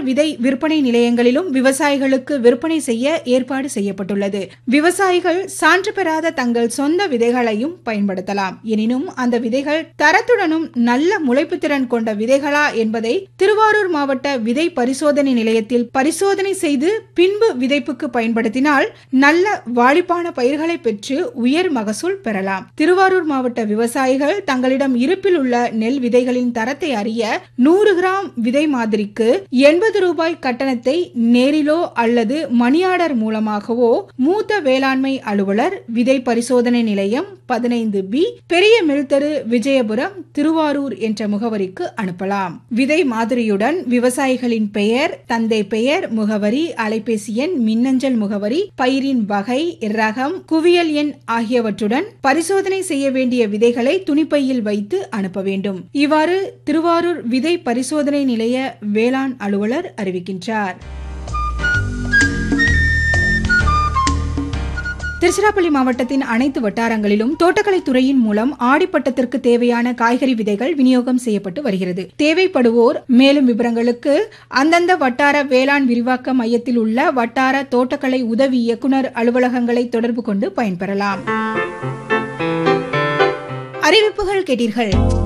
விதை விற்பனை நிலையங்களிலும் விவசாயிகளுக்கு விற்பனை செய்ய ஏற்பாடு செய்யப்பட்டுள்ளது விவசாயிகள் சான்று பெறாத தங்கள் சொந்த விதைகளையும் பயன்படுத்தலாம் எனினும் அந்த விதைகள் தரத்துடனும் நல்ல முளைப்பு திறன் கொண்ட விதைகளா என்பதை திருவாரூர் மாவட்ட விதை பரிசோதனை நிலையத்தில் பரிசோதனை செய்து பின்பு விதைப்புக்கு பயன்படுத்தினால் நல்ல வாளிப்பான பயிர்களை பெற்று உயர் மகசூல் பெறலாம் திருவாரூர் மாவட்ட விவசாயிகள் தங்களிடம் இருப்பில் உள்ள நெல் விதைகளின் தரத்தை அறிய நூறு கிராம் விதை மாதிரிக்கு எண்பது ரூபாய் கட்டணத்தை நேரிலோ அல்லது மணி ஆர்டர் மூலமாகவோ மூத்த வேளாண்மை அலுவலர் விதை பரிசோதனை நிலையம் பதினைந்து பி பெரிய மில்தரு விஜயபுரம் திருவாரூர் என்ற முகவரிக்கு அனுப்பலாம் விதை மாதிரியுடன் விவசாயிகளின் பெயர் தந்தை பெயர் முகவரி அலைபேசி எண் மின்னஞ்சல் முகவரி பயிரின் வகை ரகம் குவியல் எண் ஆகியவற்றுடன் பரிசோதனை செய்ய வேண்டிய விதைகளை துணிப்பையில் வைத்து அனுப்ப வேண்டும் இவ்வாறு திருவாரூர் விதை பரிசோதனை நிலைய வேளாண் அலுவலர் அறிவிக்கின்றார் திருச்சிராப்பள்ளி மாவட்டத்தின் அனைத்து வட்டாரங்களிலும் தோட்டக்கலை துறையின் மூலம் ஆடிப்பட்டத்திற்கு தேவையான காய்கறி விதைகள் விநியோகம் செய்யப்பட்டு வருகிறது தேவைப்படுவோர் மேலும் விவரங்களுக்கு அந்தந்த வட்டார வேளாண் விரிவாக்க மையத்தில் உள்ள வட்டார தோட்டக்கலை உதவி இயக்குநர் அலுவலகங்களை தொடர்பு கொண்டு பயன்பெறலாம் அறிவிப்புகள் கேட்டீர்கள்